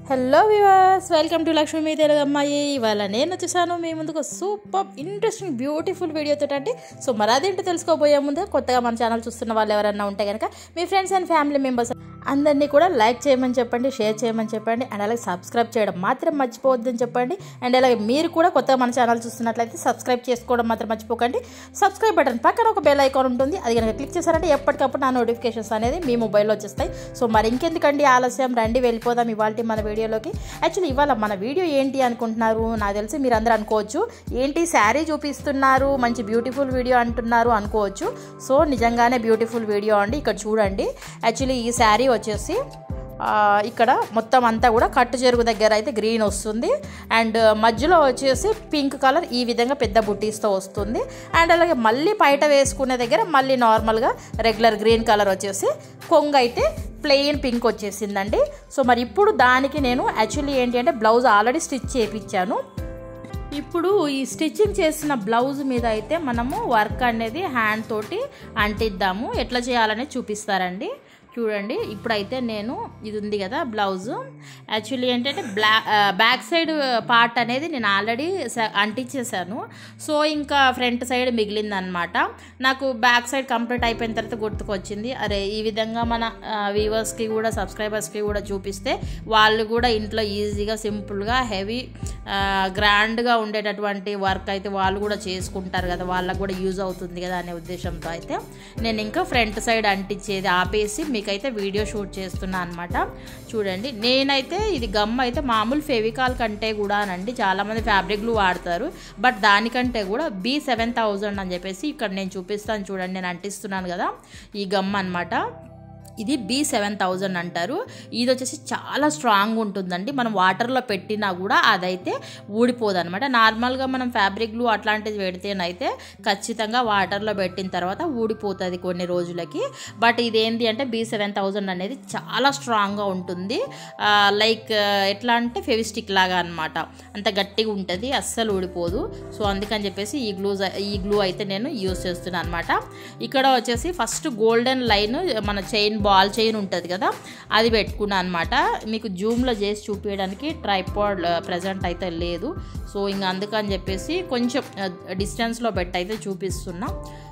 hello viewers welcome to Lakshmi Telugu అమ్మాయి ఇవాళ నేను వచ్చేసాను మీ ముందుకు సూపర్ ఇంట్రెస్టింగ్ బ్యూటిఫుల్ వీడియోతో అండి సో మరి అదేంటో తెలుసుకోబోయే ముందు కొత్తగా మన ఛానల్ చూస్తున్న వాళ్ళు ఎవరైనా ఉంటే కనుక మీ ఫ్రెండ్స్ అండ్ ఫ్యామిలీ మెంబర్స్ అందరినీ కూడా లైక్ చేయమని చెప్పండి షేర్ చేయమని చెప్పండి అండ్ అలాగే సబ్స్క్రైబ్ చేయడం మాత్రం మర్చిపోవద్దని చెప్పండి అండ్ అలాగే మీరు కూడా కొత్తగా మన ఛానల్ చూస్తున్నట్లయితే సబ్స్క్రైబ్ చేసుకోవడం మాత్రం మర్చిపోకండి సబ్స్క్రైబ్ బటన్ పక్కన ఒక బెల్ ఐకాన్ ఉంటుంది అది కనుక క్లిక్ చేశారంటే ఎప్పటికప్పుడు నా నోటిఫికేషన్స్ అనేది మీ మొబైల్లో వచ్చేస్తాయి సో మరి ఇంకెందుకండి ఆలస్యం రండి వెళ్ళిపోదాం ఇవాళ మన వీడియోలోకి యాక్చువల్లీ ఇవాళ మన వీడియో ఏంటి అనుకుంటున్నారు నాకు తెలిసి మీరు అందరూ అనుకోవచ్చు ఏంటి శారీ చూపిస్తున్నారు మంచి బ్యూటిఫుల్ వీడియో అంటున్నారు అనుకోవచ్చు సో నిజంగానే బ్యూటిఫుల్ వీడియో అండి ఇక్కడ చూడండి యాక్చువల్లీ ఈ శారీ వచ్చేసి ఆ, ఇక్కడ మొత్తం అంతా కూడా కట్టు చెరుగు దగ్గర అయితే గ్రీన్ వస్తుంది అండ్ మధ్యలో వచ్చేసి పింక్ కలర్ ఈ విధంగా పెద్ద బుట్టీస్తో వస్తుంది అండ్ అలాగే మళ్ళీ బయట వేసుకునే దగ్గర మళ్ళీ నార్మల్గా రెగ్యులర్ గ్రీన్ కలర్ వచ్చేసి కొంగ అయితే ప్లెయిన్ పింక్ వచ్చేసిందండి సో మరి ఇప్పుడు దానికి నేను యాక్చువల్లీ ఏంటి అంటే బ్లౌజ్ ఆల్రెడీ స్టిచ్ చేయించాను ఇప్పుడు ఈ స్టిచ్చింగ్ చేసిన బ్లౌజ్ మీద అయితే మనము వర్క్ అనేది హ్యాండ్ తోటి అంటిద్దాము ఎట్లా చేయాలనేది చూపిస్తారండి చూడండి ఇప్పుడైతే నేను ఇది ఉంది కదా బ్లౌజ్ యాక్చువల్లీ ఏంటంటే బ్లా బ్యాక్ సైడ్ పార్ట్ అనేది నేను ఆల్రెడీ అంటించేసాను సో ఇంకా ఫ్రంట్ సైడ్ మిగిలిందనమాట నాకు బ్యాక్ సైడ్ కంప్లీట్ అయిపోయిన తర్వాత గుర్తుకొచ్చింది అరే ఈ విధంగా మన వ్యూవర్స్కి కూడా సబ్స్క్రైబర్స్కి కూడా చూపిస్తే వాళ్ళు కూడా ఇంట్లో ఈజీగా సింపుల్గా హెవీ గ్రాండ్గా ఉండేటటువంటి వర్క్ అయితే వాళ్ళు కూడా చేసుకుంటారు కదా వాళ్ళకు కూడా యూజ్ అవుతుంది కదా అనే ఉద్దేశంతో అయితే నేను ఇంకా ఫ్రంట్ సైడ్ అంటించేది ఆపేసి మీకైతే వీడియో షూట్ చేస్తున్నా అనమాట చూడండి నేనైతే ఇది గమ్ అయితే మామూలు ఫెవికాల్ కంటే కూడా అనండి చాలామంది ఫ్యాబ్రిక్ గ్లూ వాడతారు బట్ దానికంటే కూడా బీ సెవెన్ థౌజండ్ అని చెప్పేసి ఇక్కడ నేను చూపిస్తాను చూడండి నేను అంటిస్తున్నాను కదా ఈ గమ్ అనమాట ఇది బీ సెవెన్ థౌజండ్ అంటారు ఇది వచ్చేసి చాలా స్ట్రాంగ్ ఉంటుందండి మనం వాటర్లో పెట్టినా కూడా అదైతే ఊడిపోదు అనమాట నార్మల్గా మనం ఫ్యాబ్రిక్ గ్లూ అట్లాంటిది పెడితేనైతే ఖచ్చితంగా వాటర్లో పెట్టిన తర్వాత ఊడిపోతుంది కొన్ని రోజులకి బట్ ఇదేంటి అంటే బీ సెవెన్ థౌజండ్ అనేది చాలా స్ట్రాంగ్గా ఉంటుంది లైక్ ఎట్లా అంటే ఫెవిస్టిక్ లాగా అనమాట అంత గట్టిగా ఉంటుంది అస్సలు ఊడిపోదు సో అందుకని చెప్పేసి ఈ గ్లూ ఈ గ్లూ అయితే నేను యూస్ చేస్తున్నాను అనమాట ఇక్కడ వచ్చేసి ఫస్ట్ గోల్డెన్ లైన్ మన చైన్ బాల్ చైన్ ఉంటుంది కదా అది పెట్టుకున్నాను అనమాట మీకు జూమ్లో చేసి చూపించడానికి ట్రైపాడ్ ప్రజెంట్ అయితే లేదు సో ఇంక అందుకని చెప్పేసి కొంచెం డిస్టెన్స్లో పెట్టి అయితే చూపిస్తున్నా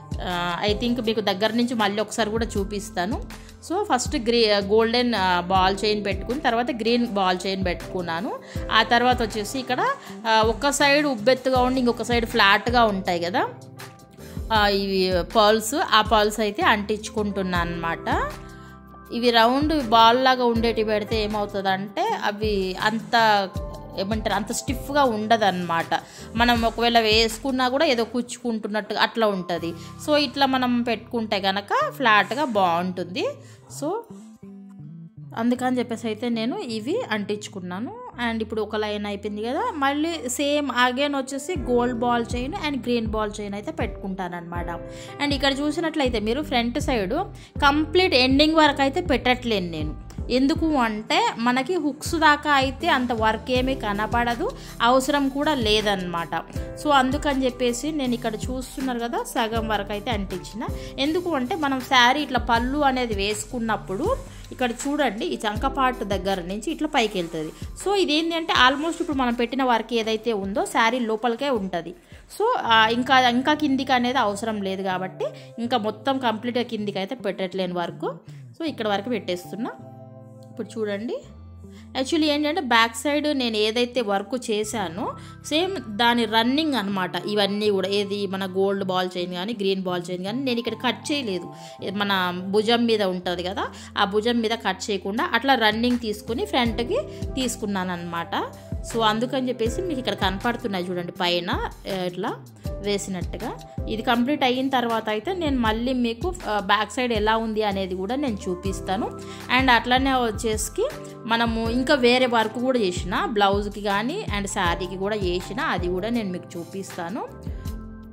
ఐ థింక్ మీకు దగ్గర నుంచి మళ్ళీ ఒకసారి కూడా చూపిస్తాను సో ఫస్ట్ గ్రీ గోల్డెన్ బాల్ చైన్ పెట్టుకుని తర్వాత గ్రీన్ బాల్ చైన్ పెట్టుకున్నాను ఆ తర్వాత వచ్చేసి ఇక్కడ ఒక సైడ్ ఉబ్బెత్తుగా ఉండి ఇంకొక సైడ్ ఫ్లాట్గా ఉంటాయి కదా ఇవి పర్ల్స్ ఆ పర్ల్స్ అయితే అంటించుకుంటున్నాను అనమాట ఇవి రౌండ్ బాల్ లాగా ఉండేటివి పెడితే ఏమవుతుందంటే అవి అంత ఏమంటారు అంత స్టిఫ్గా ఉండదన్నమాట మనం ఒకవేళ వేసుకున్నా కూడా ఏదో కూర్చుకుంటున్నట్టు అట్లా ఉంటుంది సో ఇట్లా మనం పెట్టుకుంటే కనుక ఫ్లాట్గా బాగుంటుంది సో అందుకని చెప్పేసి అయితే నేను ఇవి అంటించుకున్నాను అండ్ ఇప్పుడు ఒక లైన్ అయిపోయింది కదా మళ్ళీ సేమ్ అగైన్ వచ్చేసి gold ball chain and green ball chain అయితే పెట్టుకుంటాను అనమాట అండ్ ఇక్కడ చూసినట్లయితే మీరు ఫ్రంట్ సైడ్ కంప్లీట్ ఎండింగ్ వరకు అయితే పెట్టట్లేను నేను ఎందుకు అంటే మనకి హుక్స్ దాకా అయితే అంత వర్క్ ఏమీ కనపడదు అవసరం కూడా లేదనమాట సో అందుకని చెప్పేసి నేను ఇక్కడ చూస్తున్నారు కదా సగం వరకు అయితే అంటించిన ఎందుకు అంటే మనం శారీ ఇట్లా పళ్ళు అనేది వేసుకున్నప్పుడు ఇక్కడ చూడండి ఈ చంకపాటు దగ్గర నుంచి ఇట్లా పైకి వెళ్తుంది సో ఇదేంటి అంటే ఆల్మోస్ట్ ఇప్పుడు మనం పెట్టిన వర్క్ ఏదైతే ఉందో శారీ లోపలికే ఉంటుంది సో ఇంకా ఇంకా కిందికి అనేది అవసరం లేదు కాబట్టి ఇంకా మొత్తం కంప్లీట్గా కిందికి అయితే పెట్టట్లేని వర్క్ సో ఇక్కడ వరకు పెట్టేస్తున్నా ఇప్పుడు చూడండి యాక్చువల్లీ ఏంటంటే బ్యాక్ సైడ్ నేను ఏదైతే వర్క్ చేశానో సేమ్ దాని రన్నింగ్ అనమాట ఇవన్నీ కూడా ఏది మన గోల్డ్ బాల్ చైన్ కానీ గ్రీన్ బాల్ చైన్ కానీ నేను ఇక్కడ కట్ చేయలేదు మన భుజం మీద ఉంటుంది కదా ఆ భుజం మీద కట్ చేయకుండా అట్లా రన్నింగ్ తీసుకుని ఫ్రంట్కి తీసుకున్నాను అనమాట సో అందుకని చెప్పేసి మీకు ఇక్కడ కనపడుతున్నాయి చూడండి పైన ఇట్లా వేసినట్టుగా ఇది కంప్లీట్ అయిన తర్వాత అయితే నేను మళ్ళీ మీకు బ్యాక్ సైడ్ ఎలా ఉంది అనేది కూడా నేను చూపిస్తాను అండ్ అట్లనే వచ్చేసి మనము ఇంకా వేరే వర్క్ కూడా చేసిన బ్లౌజ్కి కానీ అండ్ శారీకి కూడా చేసిన అది కూడా నేను మీకు చూపిస్తాను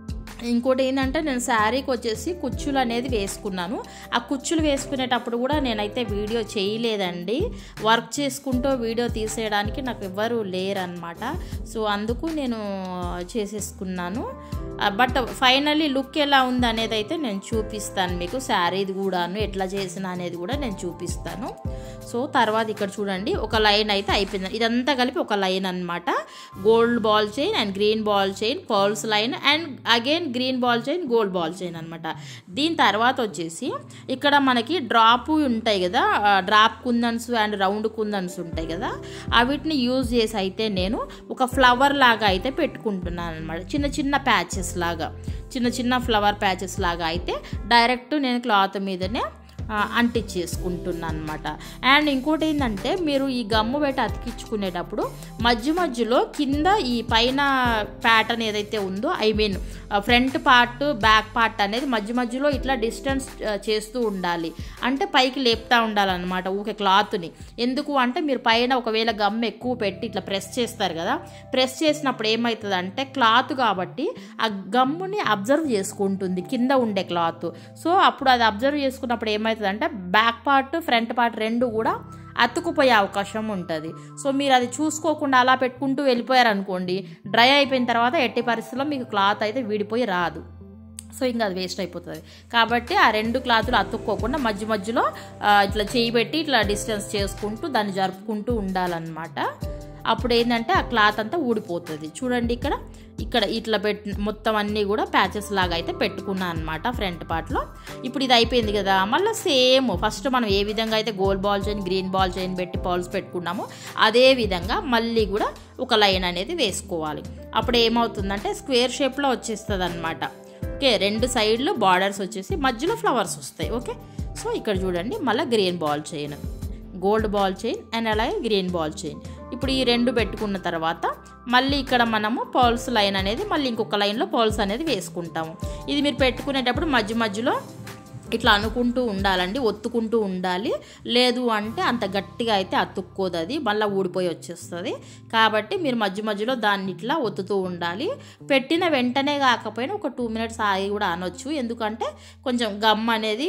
ఇంకోటి ఏంటంటే నేను శారీకి వచ్చేసి కుచ్చులు అనేది వేసుకున్నాను ఆ కుచ్చులు వేసుకునేటప్పుడు కూడా నేనైతే వీడియో చేయలేదండి వర్క్ చేసుకుంటూ వీడియో తీసేయడానికి నాకు ఎవ్వరు లేరనమాట సో అందుకు నేను చేసేసుకున్నాను బట్ ఫైనలీ లుక్ ఎలా ఉంది అనేది అయితే నేను చూపిస్తాను మీకు శారీది కూడాను ఎట్లా చేసిన అనేది కూడా నేను చూపిస్తాను సో తర్వాత ఇక్కడ చూడండి ఒక లైన్ అయితే అయిపోయింది ఇదంతా కలిపి ఒక లైన్ అనమాట gold ball chain and green ball chain pearls line and again green ball chain gold ball chain అనమాట దీని తర్వాత వచ్చేసి ఇక్కడ మనకి డ్రాప్ ఉంటాయి కదా drop kundans and round kundans ఉంటాయి కదా వీటిని యూజ్ చేసి అయితే నేను ఒక ఫ్లవర్ లాగా అయితే పెట్టుకుంటున్నాను అనమాట చిన్న చిన్న ప్యాచెస్ లాగా చిన్న చిన్న ఫ్లవర్ ప్యాచెస్ లాగా అయితే డైరెక్ట్ నేను క్లాత్ మీదనే అంటించేసుకుంటున్నాను అనమాట అండ్ ఇంకోటి ఏంటంటే మీరు ఈ గమ్ము పెట్టి అతికించుకునేటప్పుడు మధ్య మధ్యలో కింద ఈ పైన ప్యాటర్న్ ఏదైతే ఉందో I mean front part back part అనేది మధ్య మధ్యలో ఇట్లా డిస్టెన్స్ చేస్తూ ఉండాలి అంటే పైకి లేపుతూ ఉండాలన్నమాట ఊకే క్లాత్ని ఎందుకు అంటే మీరు పైన ఒకవేళ గమ్ ఎక్కువ పెట్టి ఇట్లా ప్రెస్ చేస్తారు కదా ప్రెస్ చేసినప్పుడు ఏమవుతుంది అంటే క్లాత్ కాబట్టి ఆ గమ్ముని అబ్జర్వ్ చేసుకుంటుంది కింద ఉండే క్లాత్ సో అప్పుడు అది అబ్జర్వ్ చేసుకున్నప్పుడు ఏమవుతుంది అంటే బ్యాక్ పార్ట్ ఫ్రంట్ పార్ట్ రెండు కూడా అతుకుపోయే అవకాశం ఉంటుంది సో మీరు అది చూసుకోకుండా అలా పెట్టుకుంటూ వెళ్ళిపోయారు అనుకోండి డ్రై అయిపోయిన తర్వాత ఎట్టి పరిస్థితుల్లో మీకు క్లాత్ అయితే విడిపోయి రాదు సో ఇంకా అది వేస్ట్ అయిపోతుంది కాబట్టి ఆ రెండు క్లాతులు అతుక్కోకుండా మధ్య మధ్యలో ఇట్లా చేయి పెట్టి ఇట్లా డిస్టెన్స్ చేసుకుంటూ దాన్ని జరుపుకుంటూ ఉండాలన్నమాట అప్పుడు ఏంటంటే ఆ క్లాత్ అంతా ఊడిపోతుంది చూడండి ఇక్కడ ఇక్కడ ఇట్లా పెట్టి మొత్తం అన్నీ కూడా ప్యాచెస్ లాగా అయితే పెట్టుకున్నాను అనమాట ఫ్రంట్ పార్ట్లో ఇప్పుడు ఇది అయిపోయింది కదా మళ్ళీ సేమ్ ఫస్ట్ మనం ఏ విధంగా అయితే gold ball chain green ball chain పెట్టి పాల్స్ పెట్టుకున్నామో అదే విధంగా మళ్ళీ కూడా ఒక లైన్ అనేది వేసుకోవాలి అప్పుడు ఏమవుతుందంటే స్క్వేర్ షేప్లో వచ్చేస్తుంది అనమాట ఓకే రెండు సైడ్లు బార్డర్స్ వచ్చేసి మధ్యలో ఫ్లవర్స్ వస్తాయి ఓకే సో ఇక్కడ చూడండి మళ్ళీ green ball chain gold ball chain and అలాగే గ్రీన్ బాల్ చైన్ ఇప్పుడు ఈ రెండు పెట్టుకున్న తర్వాత మళ్ళీ ఇక్కడ మనము పర్ల్స్ లైన్ అనేది మళ్ళీ ఇంకొక లైన్లో పర్ల్స్ అనేది వేసుకుంటాము ఇది మీరు పెట్టుకునేటప్పుడు మధ్య మధ్యలో ఇట్లా అనుకుంటూ ఉండాలండి ఒత్తుకుంటూ ఉండాలి లేదు అంటే అంత గట్టిగా అయితే అతుక్కోదు అది మళ్ళీ ఊడిపోయి వచ్చేస్తుంది కాబట్టి మీరు మధ్య మధ్యలో దాన్ని ఇట్లా ఒత్తుతూ ఉండాలి పెట్టిన వెంటనే కాకపోయినా ఒక టూ మినిట్స్ ఆగి కూడా అనొచ్చు ఎందుకంటే కొంచెం గమ్ అనేది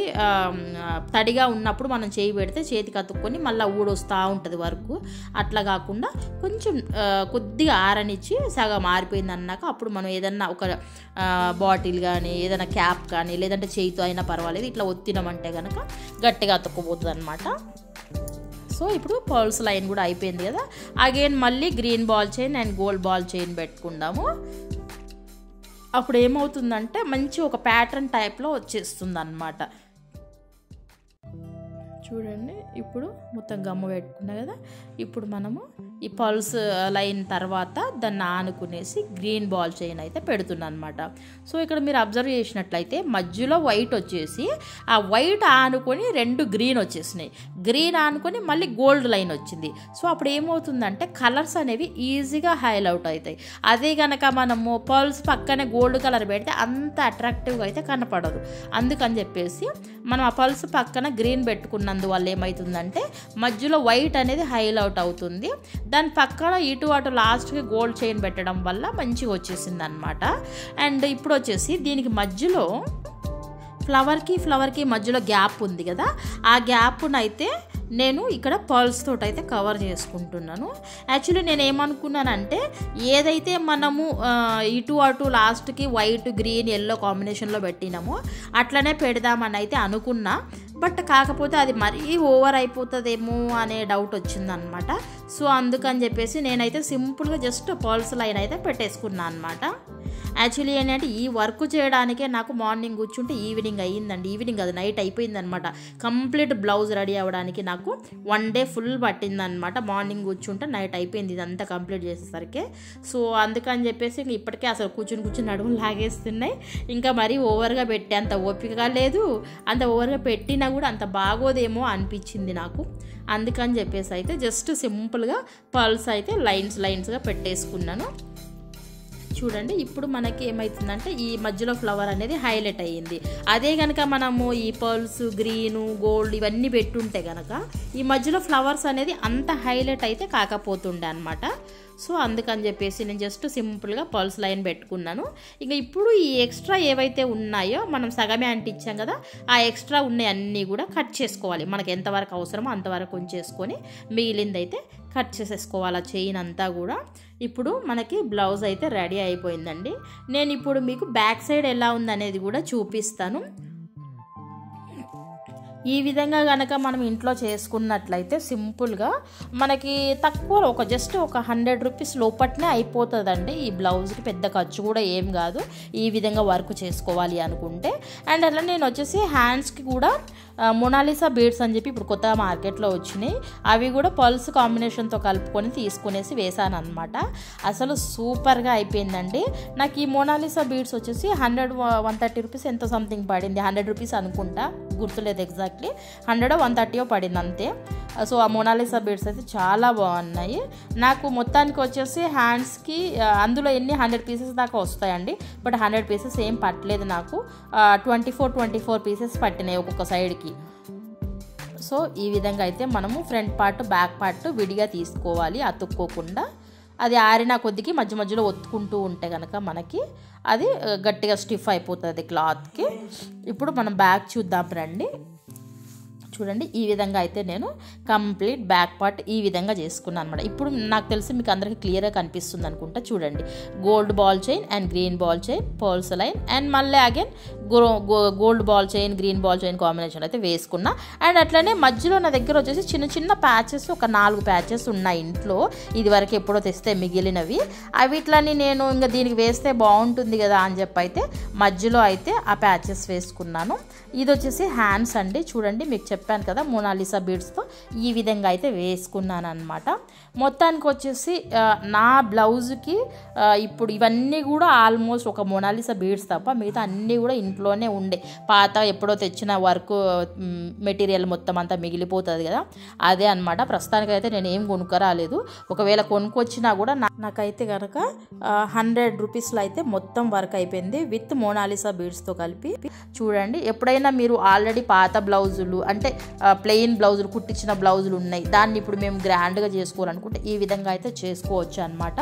తడిగా ఉన్నప్పుడు మనం చేయి పెడితే చేతికి అతుక్కొని మళ్ళీ ఊడొస్తూ ఉంటుంది వరకు అట్లా కాకుండా కొంచెం కొద్దిగా ఆరనిచ్చి సగం ఆరిపోయింది అన్నాక అప్పుడు మనం ఏదన్నా ఒక బాటిల్ కానీ ఏదైనా క్యాప్ కానీ లేదంటే చేయితో అయినా పర్వాలేదు ఇట్లా ఒత్తినామంటే కనుక గట్టిగా అతుక్కుపోతుంది అనమాట సో ఇప్పుడు పర్ల్స్ లైన్ కూడా అయిపోయింది కదా అగైన్ మళ్ళీ green ball chain and gold ball chain పెట్టుకుందాము అప్పుడు ఏమవుతుందంటే మంచి ఒక ప్యాటర్న్ టైప్లో వచ్చేస్తుంది అనమాట చూడండి ఇప్పుడు మొత్తం గమ్ము పెట్టుకున్నా కదా ఇప్పుడు మనము ఈ పల్స్ లైన్ తర్వాత దాన్ని ఆనుకునేసి గ్రీన్ బాల్ చైన్ అయితే పెడుతున్నా అనమాట సో ఇక్కడ మీరు అబ్జర్వ్ చేసినట్లయితే మధ్యలో వైట్ వచ్చేసి ఆ వైట్ ఆనుకొని రెండు గ్రీన్ వచ్చేసినాయి గ్రీన్ ఆనుకొని మళ్ళీ గోల్డ్ లైన్ వచ్చింది సో అప్పుడు ఏమవుతుందంటే కలర్స్ అనేవి ఈజీగా హైలౌట్ అవుతాయి అదే కనుక మనము పర్ల్స్ పక్కనే గోల్డ్ కలర్ పెడితే అంత అట్రాక్టివ్గా అయితే కనపడదు అందుకని చెప్పేసి మనం ఆ పల్స్ పక్కన గ్రీన్ పెట్టుకున్నందువల్ల ఏమవుతుందంటే మధ్యలో వైట్ అనేది హైలౌట్ అవుతుంది దాని పక్కన ఇటు అటు లాస్ట్కి గోల్డ్ చైన్ పెట్టడం వల్ల మంచిగా వచ్చేసింది అనమాట అండ్ ఇప్పుడు వచ్చేసి దీనికి మధ్యలో ఫ్లవర్కి ఫ్లవర్కి మధ్యలో గ్యాప్ ఉంది కదా ఆ గ్యాప్నైతే నేను ఇక్కడ పర్ల్స్ తోటి అయితే కవర్ చేసుకుంటున్నాను యాక్చువల్లీ నేను ఏమనుకున్నానంటే ఏదైతే మనము ఇటు అటు లాస్ట్కి వైట్ గ్రీన్ ఎల్లో కాంబినేషన్లో పెట్టినామో అట్లనే పెడదామని అయితే అనుకున్నా బట్ కాకపోతే అది మరీ ఓవర్ అయిపోతుందేమో అనే డౌట్ వచ్చిందనమాట సో అందుకని చెప్పేసి నేనైతే సింపుల్గా జస్ట్ పర్ల్స్ లైన్ అయితే పెట్టేసుకున్నాను అనమాట యాక్చువల్లీ ఏంటంటే ఈ వర్క్ చేయడానికే నాకు మార్నింగ్ కూర్చుంటే ఈవినింగ్ అయ్యిందండి ఈవినింగ్ అది నైట్ అయిపోయిందనమాట కంప్లీట్ బ్లౌజ్ రెడీ అవ్వడానికి నాకు వన్ డే ఫుల్ పట్టిందనమాట మార్నింగ్ కూర్చుంటే నైట్ అయిపోయింది ఇదంతా కంప్లీట్ చేసేసరికి సో అందుకని చెప్పేసి ఇంక ఇప్పటికే అసలు కూర్చుని కూర్చుని నడుములు లాగేస్తున్నాయి ఇంకా మరీ ఓవర్గా పెట్టే అంత ఓపికగా లేదు అంత ఓవర్గా పెట్టినా కూడా అంత బాగోదేమో అనిపించింది నాకు అందుకని చెప్పేసి అయితే జస్ట్ సింపుల్గా పల్స్ అయితే లైన్స్ లైన్స్గా పెట్టేసుకున్నాను చూడండి ఇప్పుడు మనకి ఏమవుతుందంటే ఈ మధ్యలో ఫ్లవర్ అనేది హైలైట్ అయ్యింది అదే కనుక మనము ఈ పర్ల్స్ గ్రీను గోల్డ్ ఇవన్నీ పెట్టుంటే కనుక ఈ మధ్యలో ఫ్లవర్స్ అనేది అంత హైలైట్ అయితే కాకపోతుండే అనమాట సో అందుకని చెప్పేసి నేను జస్ట్ సింపుల్గా పల్స్ లైన్ పెట్టుకున్నాను ఇంకా ఇప్పుడు ఈ ఎక్స్ట్రా ఏవైతే ఉన్నాయో మనం సగమే అంటించాం కదా ఆ ఎక్స్ట్రా ఉన్నాయి అన్నీ కూడా కట్ చేసుకోవాలి మనకి ఎంతవరకు అవసరమో అంతవరకు ఉంచేసుకొని మిగిలింది అయితే కట్ చేసేసుకోవాలి ఆ చైన్ అంతా కూడా ఇప్పుడు మనకి బ్లౌజ్ అయితే రెడీ అయిపోయిందండి నేను ఇప్పుడు మీకు బ్యాక్ సైడ్ ఎలా ఉందనేది కూడా చూపిస్తాను ఈ విధంగా కనుక మనం ఇంట్లో చేసుకున్నట్లయితే సింపుల్గా మనకి తక్కువ ఒక జస్ట్ ఒక హండ్రెడ్ రూపీస్ లోపట్నే అయిపోతుందండి ఈ బ్లౌజ్కి పెద్ద ఖర్చు కూడా ఏం కాదు ఈ విధంగా వర్క్ చేసుకోవాలి అనుకుంటే అండ్ అలా నేను వచ్చేసి హ్యాండ్స్కి కూడా మొనాలిసా బీడ్స్ అని చెప్పి ఇప్పుడు కొత్తగా మార్కెట్లో వచ్చినాయి అవి కూడా పల్స్ కాంబినేషన్తో కలుపుకొని తీసుకునేసి వేసాను అనమాట అసలు సూపర్గా అయిపోయిందండి నాకు ఈ మొనాలిసా బీడ్స్ వచ్చేసి హండ్రెడ్ వన్ థర్టీ రూపీస్ ఎంతో సంథింగ్ పడింది హండ్రెడ్ రూపీస్ అనుకుంటా గుర్తులేదు ఎగ్జాక్ట్లీ హండ్రెడ్ వన్ థర్టీయో పడింది అంతే సో ఆ మొనాలిసా బీడ్స్ అయితే చాలా బాగున్నాయి నాకు మొత్తానికి వచ్చేసి హ్యాండ్స్కి అందులో ఎన్ని హండ్రెడ్ పీసెస్ దాకా వస్తాయండి బట్ హండ్రెడ్ పీసెస్ ఏం పట్టలేదు నాకు twenty four twenty four pieces పట్టినాయి ఒక్కొక్క సైడ్కి సో ఈ విధంగా అయితే మనము ఫ్రంట్ పార్ట్ బ్యాక్ పార్ట్ విడిగా తీసుకోవాలి అతుక్కోకుండా అది ఆరిన కొద్దికి మధ్య మధ్యలో ఒత్తుకుంటూ ఉంటే కనుక మనకి అది గట్టిగా స్టిఫ్ అయిపోతుంది క్లాత్కి ఇప్పుడు మనం బ్యాక్ చూద్దాం రండి చూడండి ఈ విధంగా అయితే నేను కంప్లీట్ బ్యాక్ పార్ట్ ఈ విధంగా చేసుకున్నాను అనమాట ఇప్పుడు నాకు తెలిసి మీకు అందరికీ క్లియర్గా కనిపిస్తుంది అనుకుంటా చూడండి gold ball chain and green ball chain pearls line and మళ్ళీ again gold ball chain green ball chain combination అయితే వేసుకున్నా అండ్ అట్లనే మధ్యలో నా దగ్గర వచ్చేసి చిన్న చిన్న ప్యాచెస్ ఒక నాలుగు ప్యాచెస్ ఉన్నాయి ఇంట్లో ఇది వరకు ఎప్పుడో తెస్తే మిగిలినవి అవి ఇట్లని నేను ఇంకా దీనికి వేస్తే బాగుంటుంది కదా అని చెప్పి అయితే మధ్యలో అయితే ఆ ప్యాచెస్ వేసుకున్నాను ఇది వచ్చేసి హ్యాండ్స్ అండి చూడండి మీకు చెప్పాను కదా మోనాలిసా బీడ్స్తో ఈ విధంగా అయితే వేసుకున్నాను అనమాట మొత్తానికి వచ్చేసి నా బ్లౌజ్కి ఇప్పుడు ఇవన్నీ కూడా ఆల్మోస్ట్ ఒక మోనాలిసా బీడ్స్ తప్ప మిగతా అన్నీ కూడా ఇంట్లోనే ఉండే పాత ఎప్పుడో తెచ్చిన వర్క్ మెటీరియల్ మొత్తం అంతా మిగిలిపోతుంది కదా అదే అనమాట ప్రస్తుతానికైతే నేను ఏం కొనుక్కరాలేదు ఒకవేళ కొనుక్కొచ్చినా కూడా నాకైతే కనుక హండ్రెడ్ రూపీస్లో అయితే మొత్తం వర్క్ అయిపోయింది విత్ మోనాలిసా బీడ్స్తో కలిపి చూడండి ఎప్పుడైనా మీరు ఆల్రెడీ పాత బ్లౌజులు అంటే ప్లెయిన్ బ్లౌజులు కుట్టించిన బ్లౌజులు ఉన్నాయి దాన్ని ఇప్పుడు మేము గ్రాండ్గా చేసుకోవాలనుకుంటే ఈ విధంగా అయితే చేసుకోవచ్చు అనమాట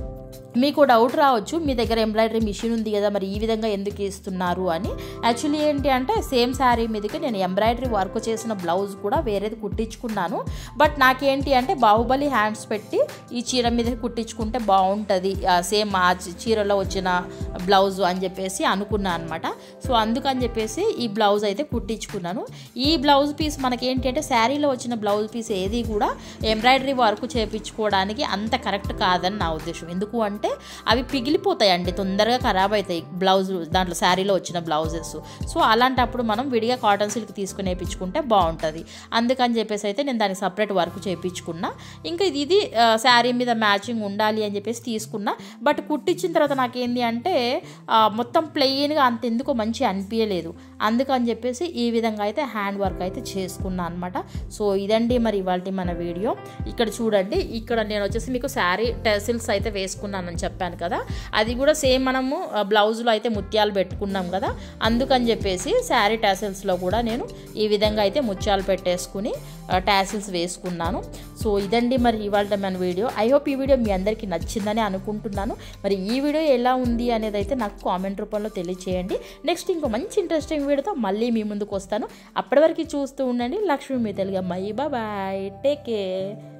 మీకు డౌట్ రావచ్చు మీ దగ్గర ఎంబ్రాయిడరీ మిషన్ ఉంది కదా మరి ఈ విధంగా ఎందుకు ఇస్తున్నారు అని యాక్చువల్లీ ఏంటి అంటే సేమ్ శారీ మీదకి నేను ఎంబ్రాయిడరీ వర్క్ చేసిన బ్లౌజ్ కూడా వేరేది కుట్టించుకున్నాను బట్ నాకేంటి అంటే బాహుబలి హ్యాండ్స్ పెట్టి ఈ చీర మీద కుట్టించుకుంటే బాగుంటుంది సేమ్ ఆ చీరలో వచ్చిన బ్లౌజ్ అని చెప్పేసి అనుకున్నాను అనమాట సో అందుకని చెప్పేసి ఈ బ్లౌజ్ అయితే కుట్టించుకున్నాను ఈ బ్లౌజ్ పీస్ మనకేంటి అంటే శారీలో వచ్చిన బ్లౌజ్ పీస్ ఏది కూడా ఎంబ్రాయిడరీ వర్క్ చేయించుకోవడానికి అంత కరెక్ట్ కాదని నా ఉద్దేశం ఎందుకు అంటే అవి పిగిలిపోతాయండి తొందరగా ఖరాబ్ అవుతాయి బ్లౌజ్ దాంట్లో శారీలో వచ్చిన బ్లౌజెస్ సో అలాంటప్పుడు మనం విడిగా కాటన్ సిల్క్ తీసుకుని వేయించుకుంటే బాగుంటుంది అందుకని చెప్పేసి అయితే నేను దానికి సపరేట్ వర్క్ చేయించుకున్నా ఇంకా ఇది ఇది శారీ మీద మ్యాచింగ్ ఉండాలి అని చెప్పేసి తీసుకున్నా బట్ కుట్టించిన తర్వాత నాకేంది అంటే మొత్తం ప్లెయిన్గా అంత ఎందుకో మంచి అనిపించలేదు అందుకని చెప్పేసి ఈ విధంగా అయితే హ్యాండ్ వర్క్ అయితే చేసుకున్నా అనమాట సో ఇదండి మరి ఇవాళ మన వీడియో ఇక్కడ చూడండి ఇక్కడ నేను వచ్చేసి మీకు శారీ టెసిల్స్ అయితే వేసుకున్నానని చెప్పాను కదా అది కూడా సేమ్ మనము బ్లౌజ్లో అయితే ముత్యాలు పెట్టుకున్నాం కదా అందుకని చెప్పేసి శారీ టాసిల్స్లో కూడా నేను ఈ విధంగా అయితే ముత్యాలు పెట్టేసుకుని టాసిల్స్ వేసుకున్నాను సో ఇదండి మరి ఇవాళ మన వీడియో ఐ హోప్ ఈ వీడియో మీ అందరికీ నచ్చిందని అనుకుంటున్నాను మరి ఈ వీడియో ఎలా ఉంది అనేది అయితే నాకు కామెంట్ రూపంలో తెలియచేయండి నెక్స్ట్ ఇంకో మంచి ఇంట్రెస్టింగ్ వీడియోతో మళ్ళీ మీ ముందుకు వస్తాను అప్పటి వరకు చూస్తూ ఉండండి లక్ష్మీ మీ తెలుగు అమ్మాయి బాయ్ టేక్ కేర్